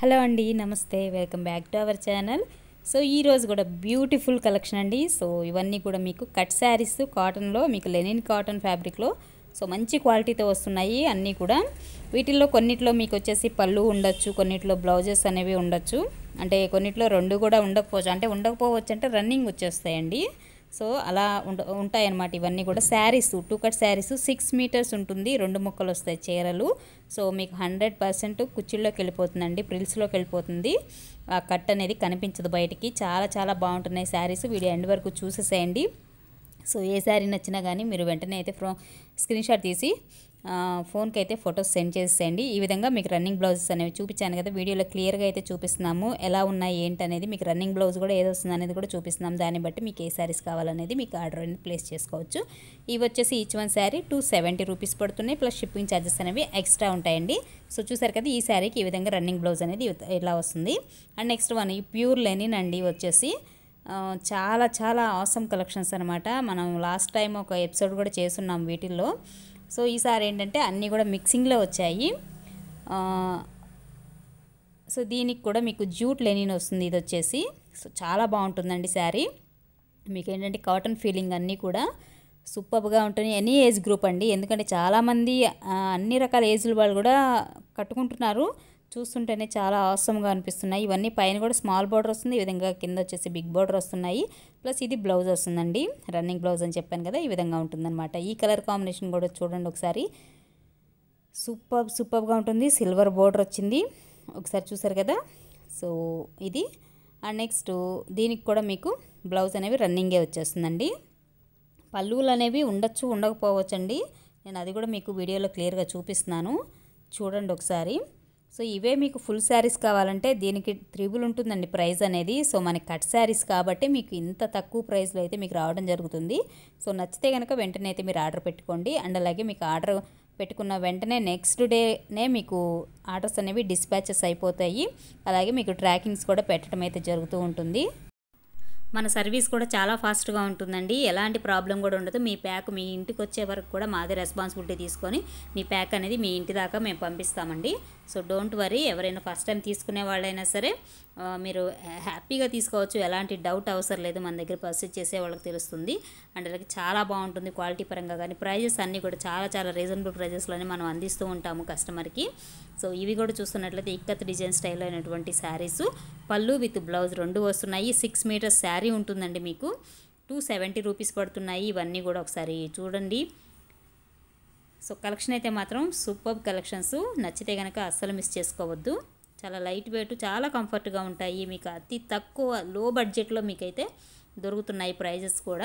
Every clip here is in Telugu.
హలో అండి నమస్తే welcome back to our channel so ఈరోజు కూడా బ్యూటిఫుల్ కలెక్షన్ అండి సో ఇవన్నీ కూడా మీకు కట్ శారీస్ కాటన్లో మీకు లెనిన్ కాటన్ ఫ్యాబ్రిక్లో సో మంచి క్వాలిటీతో వస్తున్నాయి అన్నీ కూడా వీటిల్లో కొన్నిట్లో మీకు వచ్చేసి పళ్ళు ఉండొచ్చు కొన్నిట్లో బ్లౌజెస్ అనేవి ఉండొచ్చు అంటే కొన్నిట్లో రెండు కూడా ఉండకపోవచ్చు అంటే ఉండకపోవచ్చు అంటే రన్నింగ్ వచ్చేస్తాయండి సో అలా ఉంట ఉంటాయన్నమాట ఇవన్నీ కూడా saris two cut saris six metres ఉంటుంది రెండు ముక్కలు వస్తాయి చీరలు సో మీకు హండ్రెడ్ పర్సెంట్ కుచ్చిళ్ళలోకి వెళ్ళిపోతుందండి ప్రిల్స్లోకి వెళ్ళిపోతుంది ఆ కట్ అనేది కనిపించదు బయటికి చాలా చాలా బాగుంటున్నాయి శారీస్ వీడియో ఎండ్ వరకు చూసేసేయండి సో ఏ శారీ నచ్చినా కానీ మీరు వెంటనే అయితే ఫ్రో స్క్రీన్ షాట్ తీసి ఆ, ఫోన్కి అయితే ఫొటోస్ సెండ్ చేసేయండి ఈ విధంగా మీకు రన్నింగ్ బ్లౌజెస్ అనేవి చూపించాను కదా వీడియోలో క్లియర్గా అయితే చూపిస్తున్నాము ఎలా ఉన్నాయి ఏంటి అనేది మీకు రన్నింగ్ బ్లౌజ్ కూడా ఏదో వస్తుంది అనేది కూడా చూపిస్తున్నాం దాన్ని బట్టి మీకు ఏ శారీస్ కావాలనేది మీకు ఆర్డర్ అనేది ప్లేస్ చేసుకోవచ్చు ఇవి వచ్చేసి each one sari two seventy rupees పడుతున్నాయి ప్లస్ షిప్పింగ్ ఛార్జెస్ అనేవి ఎక్స్ట్రా ఉంటాయండి సో చూసారు కదా ఈ శారీకి ఈ విధంగా రన్నింగ్ బ్లౌజ్ అనేది ఇలా వస్తుంది అండ్ నెక్స్ట్ వన్ ఈ ప్యూర్ లెనిన్ అండి వచ్చేసి ఆ, చాలా చాలా ఆసమ్ కలెక్షన్స్ అనమాట మనం లాస్ట్ టైం ఒక ఎపిసోడ్ కూడా చేస్తున్నాం వీటిల్లో సో ఈసారి ఏంటంటే అన్నీ కూడా మిక్సింగ్లో వచ్చాయి ఆ, సో దీనికి కూడా మీకు జూట్ లెనిన్ వస్తుంది ఇది వచ్చేసి సో చాలా బాగుంటుందండి శారీ మీకు ఏంటంటే కాటన్ ఫీలింగ్ అన్నీ కూడా సూపర్గా ఉంటుంది ఎనీ ఏజ్ గ్రూప్ అండి ఎందుకంటే చాలామంది ఆ, అన్ని రకాల ఏజ్ల వాళ్ళు కూడా కట్టుకుంటున్నారు చూస్తుంటేనే చాలా అవసరంగా అనిపిస్తున్నాయి ఇవన్నీ పైన కూడా స్మాల్ బార్డర్ వస్తుంది ఈ విధంగా కింద వచ్చేసి బిగ్ బార్డర్ వస్తున్నాయి ప్లస్ ఇది బ్లౌజ్ వస్తుందండి రన్నింగ్ బ్లౌజ్ అని చెప్పాను కదా ఈ విధంగా ఉంటుందన్నమాట ఈ కలర్ కాంబినేషన్ కూడా చూడండి ఒకసారి సూపర్ సూపర్గా ఉంటుంది సిల్వర్ బోర్డర్ వచ్చింది ఒకసారి చూసారు కదా సో ఇది అండ్ నెక్స్ట్ దీనికి కూడా మీకు బ్లౌజ్ అనేవి రన్నింగే వచ్చేస్తుందండి పళ్ళువులు అనేవి ఉండొచ్చు ఉండకపోవచ్చు అండి నేను అది కూడా మీకు వీడియోలో క్లియర్గా చూపిస్తున్నాను చూడండి ఒకసారి సో ఇవే మీకు ఫుల్ శారీస్ కావాలంటే దీనికి త్రిబుల్ ఉంటుందండి ప్రైస్ అనేది సో మనకి కట్ శారీస్ కాబట్టి మీకు ఇంత తక్కువ ప్రైస్లో అయితే మీకు రావడం జరుగుతుంది సో నచ్చితే కనుక వెంటనే అయితే మీరు ఆర్డర్ పెట్టుకోండి అండ్ అలాగే మీకు ఆర్డర్ పెట్టుకున్న వెంటనే నెక్స్ట్ డేనే మీకు ఆర్డర్స్ అనేవి డిస్పాచెస్ అయిపోతాయి అలాగే మీకు ట్రాకింగ్స్ కూడా పెట్టడం అయితే జరుగుతూ ఉంటుంది మన సర్వీస్ కూడా చాలా ఫాస్ట్గా ఉంటుందండి ఎలాంటి ప్రాబ్లం కూడా ఉండదు మీ ప్యాక్ మీ ఇంటికి వచ్చే వరకు కూడా మాదే రెస్పాన్సిబిలిటీ తీసుకొని మీ ప్యాక్ అనేది మీ ఇంటి దాకా మేము పంపిస్తామండి సో డోంట్ వరీ ఎవరైనా ఫస్ట్ టైం తీసుకునే వాళ్ళైనా సరే ఆ, మీరు హ్యాపీగా తీసుకోవచ్చు ఎలాంటి డౌట్ అవసరం లేదు మన దగ్గర పర్చేస్ చేసే వాళ్ళకి తెలుస్తుంది అండ్ అలాగే చాలా బాగుంటుంది క్వాలిటీ పరంగా కానీ ప్రైజెస్ అన్నీ కూడా చాలా చాలా రీజనబుల్ ప్రైజెస్లోనే మనం అందిస్తూ ఉంటాము కస్టమర్కి సో ఇవి కూడా చూస్తున్నట్లయితే ఇక్కత్ డిజైన్ స్టైల్లో అయినటువంటి శారీస్ పళ్ళు విత్ బ్లౌజ్ రెండు వస్తున్నాయి సిక్స్ మీటర్స్ శారీ ఉంటుందండి మీకు టూ సెవెంటీ రూపీస్ పడుతున్నాయి ఇవన్నీ కూడా ఒకసారి చూడండి సో కలెక్షన్ అయితే మాత్రం సూపర్ కలెక్షన్స్ నచ్చితే కనుక అస్సలు మిస్ చేసుకోవద్దు చాలా లైట్ వెయిట్ చాలా కంఫర్ట్గా ఉంటాయి మీకు అతి తక్కువ లో బడ్జెట్లో మీకైతే దొరుకుతున్నాయి ప్రైజెస్ కూడా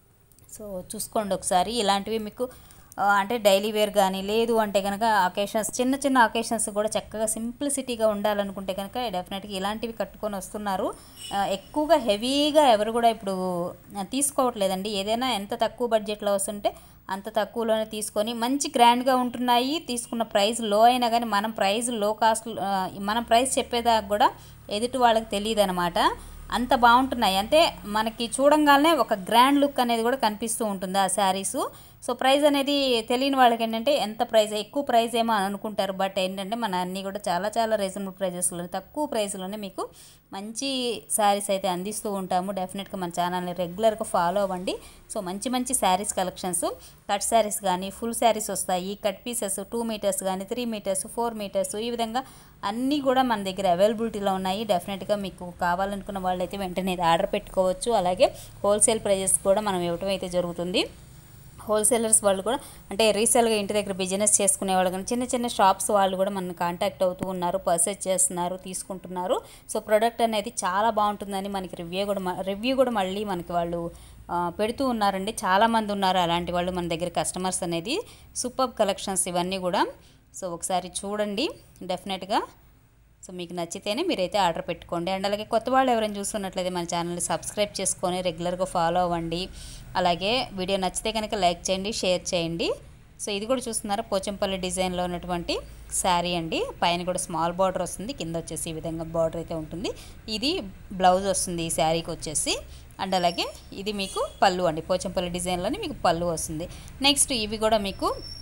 సో చూసుకోండి ఒకసారి ఇలాంటివి మీకు ఆ, అంటే డైలీ వేర్ కానీ లేదు అంటే కనుక అకేషన్స్ చిన్న చిన్న అకేషన్స్ కూడా చక్కగా సింప్లిసిటీగా ఉండాలనుకుంటే కనుక డెఫినెట్గా ఇలాంటివి కట్టుకొని వస్తున్నారు ఆ, ఎక్కువగా హెవీగా ఎవరు కూడా ఇప్పుడు ఆ, తీసుకోవట్లేదండి ఏదైనా ఎంత తక్కువ బడ్జెట్లో వస్తుంటే అంత తక్కువలోనే తీసుకొని మంచి గ్రాండ్గా ఉంటున్నాయి తీసుకున్న ప్రైస్ లో అయినా కానీ మనం ప్రైస్ లో కాస్ట్ మనం ప్రైస్ చెప్పేదాకా కూడా ఎదుటి వాళ్ళకి తెలియదు అనమాట అంత బాగుంటున్నాయి అంటే మనకి చూడంగానే ఒక గ్రాండ్ లుక్ అనేది కూడా కనిపిస్తూ ఉంటుంది ఆ శారీసు సో ప్రైస్ అనేది తెలియని వాళ్ళకి ఏంటంటే ఎంత ప్రైస్ ఎక్కువ ప్రైస్ ఏమో అని అనుకుంటారు బట్ ఏంటంటే మన అన్నీ కూడా చాలా చాలా రీజనబుల్ ప్రైజెస్లో తక్కువ ప్రైస్లోనే మీకు మంచి శారీస్ అయితే అందిస్తూ ఉంటాము డెఫినెట్గా మన ఛానల్ని రెగ్యులర్గా ఫాలో అవ్వండి సో మంచి మంచి శారీస్ కలెక్షన్స్ కట్ శారీస్ కానీ ఫుల్ శారీస్ వస్తాయి కట్ పీసెస్ టూ మీటర్స్ కానీ త్రీ మీటర్స్ ఫోర్ మీటర్స్ ఈ విధంగా అన్నీ కూడా మన దగ్గర అవైలబిలిటీలో ఉన్నాయి డెఫినెట్గా మీకు కావాలనుకున్న వాళ్ళైతే వెంటనే ఇది ఆర్డర్ పెట్టుకోవచ్చు అలాగే హోల్సేల్ ప్రైజెస్ కూడా మనం ఇవ్వటం అయితే జరుగుతుంది హోల్సేలర్స్ వాళ్ళు కూడా అంటే రీసేల్గా ఇంటి దగ్గర బిజినెస్ చేసుకునే వాళ్ళు కానీ చిన్న చిన్న షాప్స్ వాళ్ళు కూడా మన కాంటాక్ట్ అవుతూ ఉన్నారు పర్చేస్ చేస్తున్నారు తీసుకుంటున్నారు సో ప్రోడక్ట్ అనేది చాలా బాగుంటుందని మనకి రివ్యూ కూడా రివ్యూ కూడా మళ్ళీ మనకి వాళ్ళు ఆ, పెడుతూ ఉన్నారండి చాలామంది ఉన్నారు అలాంటి వాళ్ళు మన దగ్గర కస్టమర్స్ అనేది సూపర్ కలెక్షన్స్ ఇవన్నీ కూడా సో ఒకసారి చూడండి డెఫినెట్గా సో మీకు నచ్చితేనే మీరైతే ఆర్డర్ పెట్టుకోండి అండ్ అలాగే కొత్త వాళ్ళు ఎవరైనా చూస్తున్నట్లయితే మన ఛానల్ని సబ్స్క్రైబ్ చేసుకొని రెగ్యులర్గా ఫాలో అవ్వండి అలాగే వీడియో నచ్చితే కనుక లైక్ చేయండి షేర్ చేయండి సో ఇది కూడా చూస్తున్నారా పోచంపల్లి డిజైన్లో ఉన్నటువంటి శారీ అండి పైన కూడా స్మాల్ బార్డర్ వస్తుంది కింద వచ్చేసి ఈ విధంగా బార్డర్ అయితే ఉంటుంది ఇది బ్లౌజ్ వస్తుంది ఈ శారీకి వచ్చేసి అండ్ అలాగే ఇది మీకు పళ్ళు అండి పోచంపల్లి డిజైన్లోనే మీకు పళ్ళు వస్తుంది నెక్స్ట్ ఇవి కూడా మీకు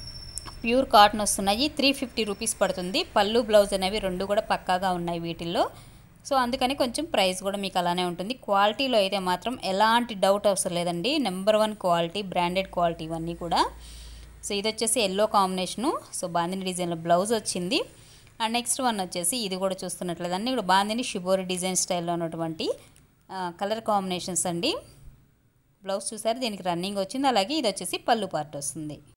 ప్యూర్ కాటన్ వస్తున్నాయి త్రీ ఫిఫ్టీ రూపీస్ పడుతుంది పళ్ళు బ్లౌజ్ అనేవి రెండు కూడా పక్కాగా ఉన్నాయి వీటిల్లో సో అందుకని కొంచెం ప్రైస్ కూడా మీకు అలానే ఉంటుంది క్వాలిటీలో అయితే మాత్రం ఎలాంటి డౌట్ అవసరం లేదండి number one quality branded quality ఇవన్నీ కూడా సో ఇది వచ్చేసి ఎల్లో కాంబినేషను సో బాందిని డిజైన్లో బ్లౌజ్ వచ్చింది అండ్ నెక్స్ట్ వన్ వచ్చేసి ఇది కూడా చూస్తున్నట్లేదు అన్నీ కూడా బాందిని షిబోరి డిజైన్ స్టైల్లో ఉన్నటువంటి కలర్ కాంబినేషన్స్ అండి బ్లౌజ్ చూసారు దీనికి రన్నింగ్ వచ్చింది అలాగే ఇది వచ్చేసి పళ్ళు పార్ట్ వస్తుంది